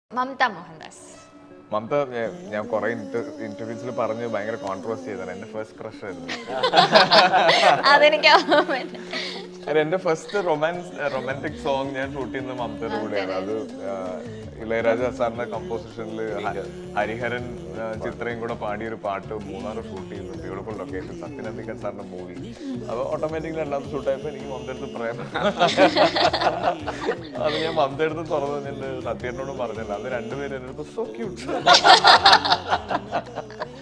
മമത മോഹൻദാസ് മമത ഞാൻ- ഞാൻ കുറെ ഇന്റർവ്യൂസിൽ പറഞ്ഞ് ഭയങ്കര കോൺട്രവേഴ്സി ചെയ്തതാണ് എന്റെ ഫസ്റ്റ് ക്രഷ് ആയിരുന്നു അതെനിക്ക് ഓർമ്മയില്ല. കാരണം എന്റെ ഫസ്റ്റ് റൊമാൻസ് റൊമാൻറ്റിക് സോങ് ഞാൻ ഷൂട്ട് ചെയ്യുന്നത് മമതയുടെ കൂടെയാണ് അത് ആ, ഇളയരാജ സാറിന്റെ കമ്പോസിഷനിൽ ഹരിഹരൻ ആ, ചിത്രയും കൂടെ പാടിയ ഒരു പാട്ട് മൂന്നാർ ഷൂട്ട് ചെയ്തു ബ്യൂട്ടിഫുൾ ലൊക്കേഷൻ സത്യനന്ദിക്കൻ സാറിന്റെ മൂവി അപ്പോൾ ഓട്ടോമാറ്റിക്കലി രണ്ടാമത്തെ ഷൂട്ടായപ്പോൾ എനിക്ക് മമത അടുത്ത് പ്രേമം അത് ഞാൻ മമത അടുത്ത് തുറന്നു സത്യേട്ടനോടും പറഞ്ഞില്ല അത് രണ്ടുപേരും എൻ്റെ അടുത്ത് സോ ക്യൂട്ട്